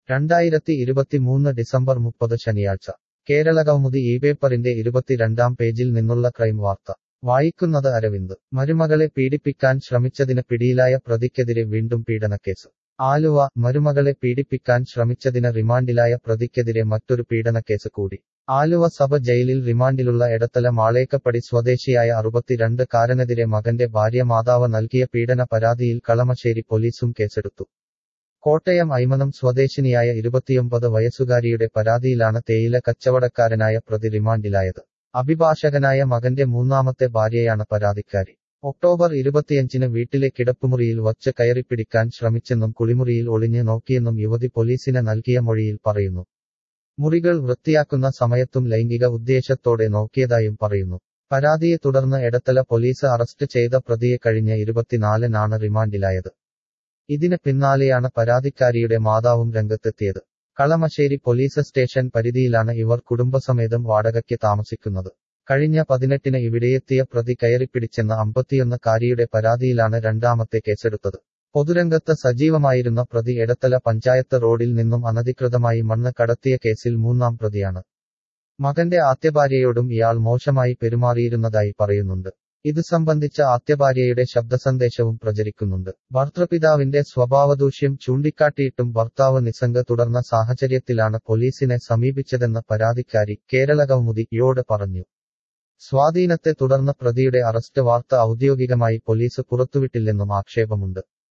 രണ്ടായിരത്തി ഇരുപത്തിമൂന്ന് ഡിസംബർ മുപ്പത് ശനിയാഴ്ച കേരളകൗമുദി ഈ പേപ്പറിന്റെ ഇരുപത്തിരണ്ടാം പേജിൽ നിന്നുള്ള ക്രൈം വാർത്ത വായിക്കുന്നത് അരവിന്ദ് മരുമകളെ പീഡിപ്പിക്കാൻ ശ്രമിച്ചതിന് പിടിയിലായ പ്രതിക്കെതിരെ വീണ്ടും പീഡനക്കേസ് ആലുവ മരുമകളെ പീഡിപ്പിക്കാൻ ശ്രമിച്ചതിന് റിമാൻഡിലായ പ്രതിക്കെതിരെ മറ്റൊരു പീഡനക്കേസ് കൂടി ആലുവ സബ ജയിലിൽ റിമാൻഡിലുള്ള എടത്തല മാളേക്കപ്പടി സ്വദേശിയായ അറുപത്തിരണ്ട് കാരനെതിരെ മകന്റെ ഭാര്യ മാതാവ് നൽകിയ പീഡന പരാതിയിൽ കളമശ്ശേരി പോലീസും കേസെടുത്തു കോട്ടയം ഐമനം സ്വദേശിനിയായ ഇരുപത്തിയൊമ്പത് വയസ്സുകാരിയുടെ പരാതിയിലാണ് തേയില കച്ചവടക്കാരനായ പ്രതി റിമാൻഡിലായത് അഭിഭാഷകനായ മകന്റെ മൂന്നാമത്തെ ഭാര്യയാണ് പരാതിക്കാരി ഒക്ടോബർ ഇരുപത്തിയഞ്ചിന് വീട്ടിലെ കിടപ്പുമുറിയിൽ വച്ച് കയറിപ്പിടിക്കാൻ ശ്രമിച്ചെന്നും കുളിമുറിയിൽ ഒളിഞ്ഞു നോക്കിയെന്നും യുവതി പോലീസിന് നൽകിയ മൊഴിയിൽ പറയുന്നു മുറികൾ വൃത്തിയാക്കുന്ന സമയത്തും ലൈംഗിക ഉദ്ദേശത്തോടെ നോക്കിയതായും പറയുന്നു പരാതിയെ തുടർന്ന് എടത്തല പോലീസ് അറസ്റ്റ് ചെയ്ത പ്രതിയെ കഴിഞ്ഞ ഇരുപത്തിനാലിനാണ് റിമാൻഡിലായത് ഇതിന് പിന്നാലെയാണ് പരാതിക്കാരിയുടെ മാതാവും രംഗത്തെത്തിയത് കളമശ്ശേരി പോലീസ് സ്റ്റേഷൻ പരിധിയിലാണ് ഇവർ കുടുംബസമേതം വാടകയ്ക്ക് താമസിക്കുന്നത് കഴിഞ്ഞ പതിനെട്ടിന് ഇവിടെയെത്തിയ പ്രതി കയറിപ്പിടിച്ചെന്ന അമ്പത്തിയൊന്ന് കാരിയുടെ പരാതിയിലാണ് രണ്ടാമത്തെ കേസെടുത്തത് പൊതുരംഗത്ത് സജീവമായിരുന്ന പ്രതി എടത്തല പഞ്ചായത്ത് റോഡിൽ നിന്നും അനധികൃതമായി മണ്ണ് കടത്തിയ കേസിൽ മൂന്നാം പ്രതിയാണ് മകന്റെ ആദ്യഭാര്യയോടും ഇയാൾ മോശമായി പെരുമാറിയിരുന്നതായി പറയുന്നുണ്ട് ഇത് സംബന്ധിച്ച ആദ്യഭാര്യയുടെ ശബ്ദസന്ദേശവും പ്രചരിക്കുന്നുണ്ട് ഭർത്തൃപിതാവിന്റെ സ്വഭാവദൂഷ്യം ചൂണ്ടിക്കാട്ടിയിട്ടും ഭർത്താവ് നിസ്സംഗ തുടർന്ന സാഹചര്യത്തിലാണ് പോലീസിനെ സമീപിച്ചതെന്ന് പരാതിക്കാരി കേരള കൗമുദിയോട് പറഞ്ഞു സ്വാധീനത്തെ തുടർന്ന് പ്രതിയുടെ അറസ്റ്റ് വാർത്ത ഔദ്യോഗികമായി പോലീസ് പുറത്തുവിട്ടില്ലെന്നും ആക്ഷേപമുണ്ട്